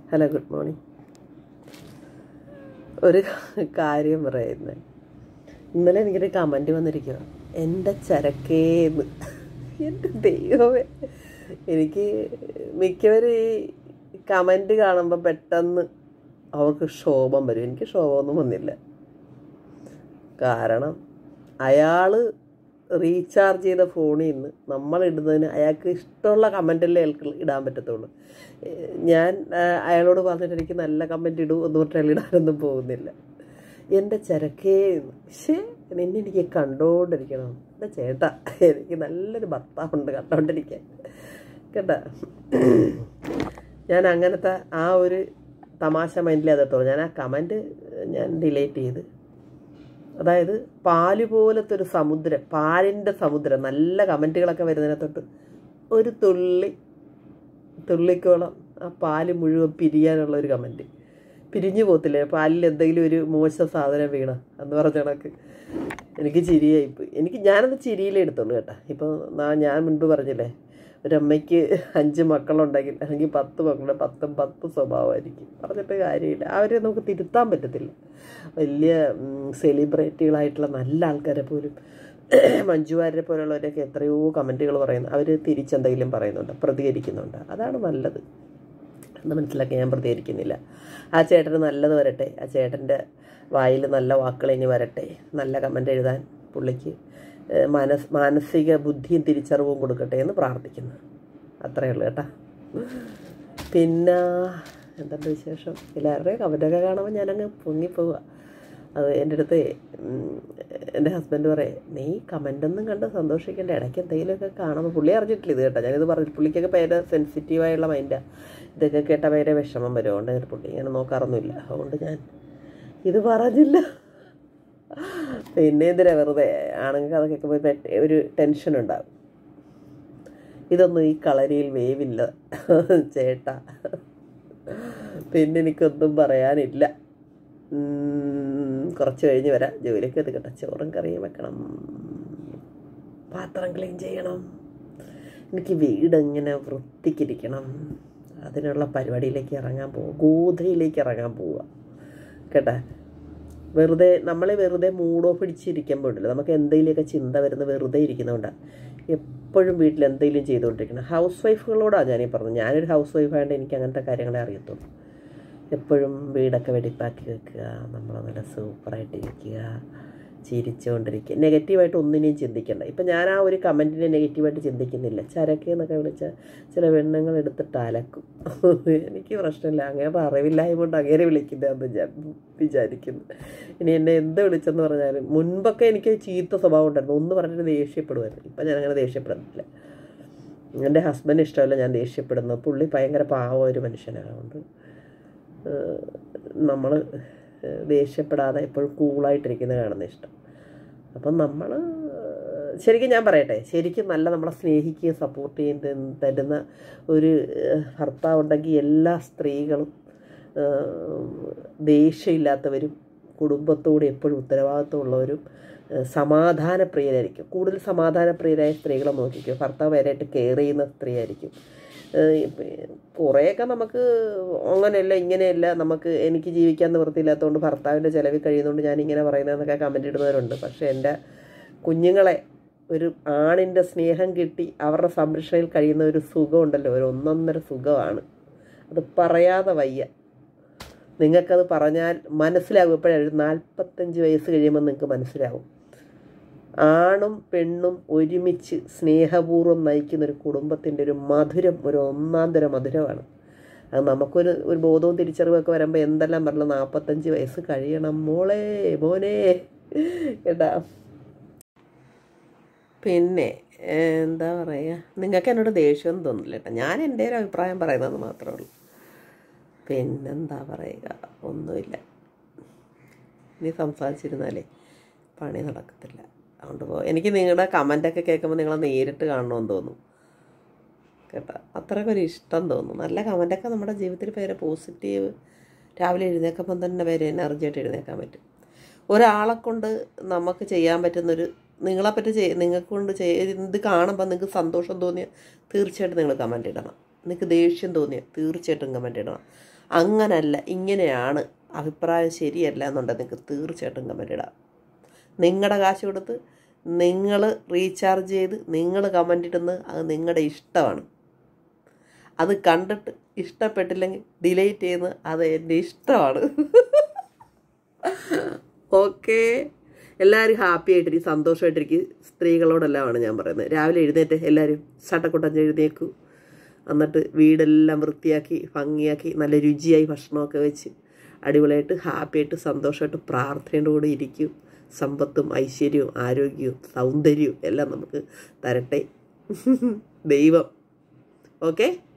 hello good morning ഒരു കാര്യം പറയുന്നത് ഇന്നലെ എനിക്കൊരു കമൻറ്റ് വന്നിരിക്കുക എൻ്റെ ചരക്കേന്ന് എൻ്റെ ദൈവമേ എനിക്ക് മിക്കവരും ഈ കമൻറ്റ് കാണുമ്പോൾ പെട്ടെന്ന് അവർക്ക് ക്ഷോഭം വരും എനിക്ക് ക്ഷോഭമൊന്നും വന്നില്ല കാരണം അയാൾ റീചാർജ് ചെയ്ത ഫോണിൽ നിന്ന് നമ്മൾ ഇടുന്നതിന് അയാൾക്ക് ഇഷ്ടമുള്ള കമൻറ്റല്ലേ അയാൾക്ക് ഇടാൻ പറ്റത്തുള്ളൂ ഏഹ് ഞാൻ ആ, അയാളോട് പറഞ്ഞിട്ട് എനിക്ക് നല്ല കമൻറ്റ് ഇടൂ എന്ന് പറഞ്ഞിട്ട് അയാൾ ഇടാനൊന്നും പോകുന്നില്ല എൻ്റെ ചരക്കേ പക്ഷേ നിന്നെ എനിക്ക് കണ്ടോണ്ടിരിക്കണം എൻ്റെ ചേട്ടാ എനിക്ക് നല്ലൊരു ഭർത്താവുണ്ട് കണ്ടോണ്ടിരിക്കാൻ കേട്ടാ ഞാൻ അങ്ങനത്തെ ആ ഒരു തമാശ മൈൻഡിലേ അതെടുത്തോളൂ ഞാൻ ആ കമൻറ്റ് ഞാൻ ഡിലീറ്റ് ചെയ്ത് അതായത് പാല് പോലത്തെ ഒരു സമുദ്രം പാലിൻ്റെ സമുദ്രം നല്ല കമൻറ്റുകളൊക്കെ വരുന്നതിനെ തൊട്ട് ഒരു തുള്ളി തുള്ളിക്കോളം ആ പാല് മുഴുവൻ പിരിയാനുള്ള ഒരു കമൻറ്റ് പിരിഞ്ഞു പോകത്തില്ലേ പാലിൽ എന്തെങ്കിലും ഒരു മോശം സാധനം വീണ എന്ന് പറഞ്ഞ കണക്ക് എനിക്ക് ചിരിയായിപ്പോയി എനിക്ക് ഞാനത് ചിരിയിലേ എടുത്തുള്ളൂ കേട്ടോ ഇപ്പോൾ ഞാൻ മുൻപ് പറഞ്ഞില്ലേ ഒരമ്മയ്ക്ക് അഞ്ച് മക്കളുണ്ടെങ്കിൽ അല്ലെങ്കിൽ പത്ത് മക്കളുടെ പത്തും പത്ത് സ്വഭാവമായിരിക്കും പറഞ്ഞിട്ട് കാര്യമില്ല അവരെ നമുക്ക് തിരുത്താൻ പറ്റത്തില്ല വലിയ ഉം, സെലിബ്രിറ്റികളായിട്ടുള്ള നല്ല ആൾക്കാരെ പോലും മഞ്ജു വാര്യരെ പോലുള്ളവരൊക്കെ എത്രയോ കമൻറ്റുകൾ പറയുന്നു അവർ തിരിച്ചെന്തെങ്കിലും പറയുന്നുണ്ട് പ്രതികരിക്കുന്നുണ്ട് അതാണ് നല്ലത് എന്ന് മനസ്സിലാക്കി ഞാൻ പ്രതികരിക്കുന്നില്ല ആ ചേട്ടന് നല്ലത് വരട്ടെ ആ ചേട്ടൻ്റെ വായിൽ നല്ല വാക്കുകൾ ഇനി വരട്ടെ നല്ല കമൻ്റ് എഴുതാൻ പുള്ളിക്ക് ഏഹ്, മനസ് മാനസിക ബുദ്ധിയും തിരിച്ചറിവും കൊടുക്കട്ടെ എന്ന് പ്രാർത്ഥിക്കുന്നു അത്രയേ ഉള്ളൂ കേട്ടാ പിന്നെ എന്തുണ്ട് വിശേഷം എല്ലാവരുടെയും കമൻറ്റൊക്കെ കാണുമ്പോൾ ഞാനങ്ങ് പൊങ്ങിപ്പോവുക അത് എൻ്റെ അടുത്ത് ഉം, എൻ്റെ ഹസ്ബൻഡ് പറയും നീ കമൻ്റൊന്നും കണ്ട് സന്തോഷിക്കേണ്ട ഇടയ്ക്ക് എന്തെങ്കിലുമൊക്കെ കാണുമ്പോൾ പുള്ളി അറിഞ്ഞിട്ടില്ല ഇത് കേട്ടോ ഞാനിത് പറഞ്ഞു പുള്ളിക്കൊക്കെ ഭയങ്കര സെൻസിറ്റീവായുള്ള മൈൻഡാണ് ഇതൊക്കെ കേട്ട ഭയങ്കര വിഷമം വരും അതുകൊണ്ട് പുള്ളി ഇങ്ങനെ നോക്കാറൊന്നുമില്ല അതുകൊണ്ട് ഞാൻ ഇത് പറഞ്ഞില്ല പിന്നെ എന്തിനാ വെറുതെ ആണെങ്കിൽ അതൊക്കെ കേൾക്കുമ്പോൾ പെട്ട- ഒരു ടെൻഷൻ ഉണ്ടാകും ഇതൊന്നും ഈ കളരിയിൽ വേവില്ല ചേട്ടാ പിന്നെ എനിക്കൊന്നും പറയാനില്ല ഉം, കുറച്ച് കഴിഞ്ഞ് വരാം ജോലിയൊക്കെ എടുക്കട്ടെ ചോറും കറിയും വെക്കണം പാത്രം ക്ലീൻ ചെയ്യണം എനിക്ക് വീട് ഇങ്ങനെ വൃത്തിക്കിരിക്കണം അതിനുള്ള പരിപാടിയിലേക്ക് ഇറങ്ങാൻ പോവുക ഗോധയിലേക്ക് ഇറങ്ങാൻ പോവുക കേട്ടാ വെറുതെ നമ്മളെ വെറുതെ മൂടോ പിടിച്ചിരിക്കുമ്പോൾ ഉണ്ടല്ലോ നമുക്ക് എന്തെങ്കിലുമൊക്കെ ചിന്ത വരുന്ന വെറുതെ ഇരിക്കുന്നതുകൊണ്ടാണ് എപ്പോഴും വീട്ടിൽ എന്തെങ്കിലും ചെയ്തുകൊണ്ടിരിക്കണം ഹൗസ് വൈഫുകളോടാണ് ഞാനീ പറഞ്ഞത് ഞാനൊരു ഹൗസ് വൈഫായതുകൊണ്ട് എനിക്ക് അങ്ങനത്തെ കാര്യങ്ങളെ അറിയത്തുള്ളൂ എപ്പോഴും വീടൊക്കെ വെടിപ്പാക്കി വെക്കുക നമ്മൾ നല്ല സൂപ്പറായിട്ട് ഇരിക്കുക ചിരിച്ചുകൊണ്ടിരിക്കുക നെഗറ്റീവായിട്ട് ഒന്നിനെയും ചിന്തിക്കണ്ട ഇപ്പം ഞാൻ ആ ഒരു കമൻറ്റിനെ നെഗറ്റീവായിട്ട് ചിന്തിക്കുന്നില്ല ചരക്ക് എന്നൊക്കെ വിളിച്ച ചില വെണ്ണങ്ങൾ എടുത്തിട്ട് അലക്കും എനിക്ക് പ്രശ്നമില്ല അങ്ങനെ അറിവില്ലായ്മ കൊണ്ട് അങ്ങനെ വിളിക്കുന്നതെന്ന് ഞാൻ വിചാരിക്കുന്നു ഇനി എന്നെ എന്ത് വിളിച്ചെന്ന് പറഞ്ഞാലും മുൻപൊക്കെ എനിക്ക് ചീത്ത സ്വഭാവം ഉണ്ടായിരുന്നു ഒന്ന് പറഞ്ഞിട്ട് ദേഷ്യപ്പെടുമായിരുന്നു ഇപ്പം ഞാൻ അങ്ങനെ ദേഷ്യപ്പെടുന്നില്ല എൻ്റെ ഹസ്ബൻഡ് ഇഷ്ടമല്ല ഞാൻ ദേഷ്യപ്പെടുന്നു പുള്ളി ഭയങ്കര പാവ ഒരു മനുഷ്യനാണ് അതുകൊണ്ട് നമ്മൾ ദേഷ്യപ്പെടാതെ എപ്പോഴും കൂളായിട്ടിരിക്കുന്നത് കാണുന്ന ഇഷ്ടം അപ്പം നമ്മൾ ശരിക്കും ഞാൻ പറയട്ടെ ശരിക്കും നല്ല നമ്മളെ സ്നേഹിക്കുകയും സപ്പോർട്ട് ചെയ്യുകയും ത- തരുന്ന ഒരു ഏഹ്, ഭർത്താവുണ്ടെങ്കിൽ എല്ലാ സ്ത്രീകളും ഏഹ്, ദേഷ്യമില്ലാത്തവരും കുടുംബത്തോട് എപ്പോഴും ഉത്തരവാദിത്വമുള്ളവരും ഏഹ്, സമാധാനപ്രിയരായിരിക്കും കൂടുതൽ സമാധാനപ്രിയരായ സ്ത്രീകളെ നോക്കിക്കും ഭർത്താവ് വരെയായിട്ട് കെയർ ചെയ്യുന്ന സ്ത്രീയായിരിക്കും ഏഹ് ഇപ്പ- കുറേയൊക്കെ നമുക്ക് അങ്ങനെയല്ല ഇങ്ങനെയല്ല നമുക്ക് എനിക്ക് ജീവിക്കാൻ നിവൃത്തിയില്ലാത്തതുകൊണ്ട് ഭർത്താവിൻ്റെ ചിലവിൽ കഴിയുന്നതുകൊണ്ട് ഞാൻ ഇങ്ങനെ പറയുന്നതെന്നൊക്കെ കമൻ്റ് ഇടുന്നവരുണ്ട് പക്ഷേ എൻ്റെ കുഞ്ഞുങ്ങളെ ഒരു ആണിൻ്റെ സ്നേഹം കിട്ടി അവരുടെ സംരക്ഷണയിൽ കഴിയുന്ന ഒരു സുഖമുണ്ടല്ലോ ഒരു ഒന്നൊന്നര സുഖമാണ് അത് പറയാതെ വയ്യ നിങ്ങൾക്കത് പറഞ്ഞാൽ മനസ്സിലാകും എപ്പോഴാണ് ഒരു നാൽപ്പത്തഞ്ച് വയസ്സ് കഴിയുമ്പോൾ നിങ്ങൾക്ക് മനസ്സിലാവും ആണും പെണ്ണും ഒരുമിച്ച് സ്നേഹപൂർവ്വം നയിക്കുന്ന ഒരു കുടുംബത്തിൻ്റെ ഒരു മധുരം ഒരു ഒന്നാന്തര മധുരമാണ് അത് നമുക്കൊരു ഒരു ബോധവും തിരിച്ചറിവൊക്കെ വരുമ്പോൾ എന്തെല്ലാം പറഞ്ഞാൽ നാൽപ്പത്തഞ്ച് വയസ്സ് കഴിയണം മോളെ മോനെ കേട്ടാ പിന്നെ ഏഹ്, എന്താ പറയുക നിങ്ങൾക്ക് എന്നോട് ദേഷ്യം തോന്നില്ല കേട്ടോ ഞാൻ എൻ്റെ ഒരു അഭിപ്രായം പറയുന്നത് മാത്രമേ ഉള്ളൂ പിന്നെന്താ പറയുക ഒന്നുമില്ല ഇനി സംസാരിച്ചിരുന്നാലേ പണി നടക്കത്തില്ല അതുകൊണ്ട് പോ എനിക്ക് നിങ്ങളുടെ കമൻ്റൊക്കെ കേൾക്കുമ്പോൾ നിങ്ങളെ നേരിട്ട് കാണണമെന്ന് തോന്നും കേട്ടോ അത്രയ്ക്ക് ഒരു ഇഷ്ടം തോന്നും നല്ല കമൻ്റൊക്കെ നമ്മുടെ ജീവിതത്തിൽ പേര് പോസിറ്റീവ് രാവിലെ എഴുന്നേൽക്കുമ്പം തന്നെ പേര് എനർജി ആയിട്ട് എഴുന്നേൽക്കാൻ പറ്റും ഒരാളെ കൊണ്ട് നമുക്ക് ചെയ്യാൻ പറ്റുന്നൊരു നിങ്ങളെപ്പറ്റി ചെയ് നിങ്ങൾക്ക് കൊണ്ട് ചെയ് ഇത് കാണുമ്പോൾ നിങ്ങൾക്ക് സന്തോഷം തോന്നിയ തീർച്ചയായിട്ടും നിങ്ങൾ കമൻ്റ് ഇടണം നിങ്ങൾക്ക് ദേഷ്യം തോന്നിയ തീർച്ചയായിട്ടും കമൻറ്റ് ഇടണം അങ്ങനല്ല ഇങ്ങനെയാണ് അഭിപ്രായം ശരിയല്ല എന്നുണ്ടെങ്കിൽ നിങ്ങൾക്ക് തീർച്ചയായിട്ടും കമൻറ്റ് ഇടാം നിങ്ങളുടെ കാശ് കൊടുത്ത് നിങ്ങൾ റീചാർജ് ചെയ്ത് നിങ്ങൾ കമൻ്റ് ഇടുന്നത് അത് നിങ്ങളുടെ ഇഷ്ടമാണ് അത് കണ്ടിട്ട് ഇഷ്ടപ്പെട്ടില്ലെങ്കിൽ ഡിലീറ്റ് ചെയ്യുന്നത് അത് എൻ്റെ ഇഷ്ടമാണ് ഓക്കെ എല്ലാവരും ഹാപ്പി ആയിട്ടിരിക്കും സന്തോഷമായിട്ടിരിക്കും സ്ത്രീകളോടെല്ലാമാണ് ഞാൻ പറയുന്നത് രാവിലെ എഴുന്നേറ്റ് എല്ലാവരും ചട്ടക്കുട്ടൻ എഴുന്നേക്കൂ എന്നിട്ട് വീടെല്ലാം വൃത്തിയാക്കി ഭംഗിയാക്കി നല്ല രുചിയായി ഭക്ഷണമൊക്കെ വെച്ച് അടിപൊളിയായിട്ട് ഹാപ്പിയായിട്ട് സന്തോഷമായിട്ട് പ്രാർത്ഥനയോട് കൂടി ഇരിക്കും സമ്പത്തും ഐശ്വര്യവും ആരോഗ്യവും സൗന്ദര്യവും എല്ലാം നമുക്ക് തരട്ടെ ദൈവം ഓക്കെ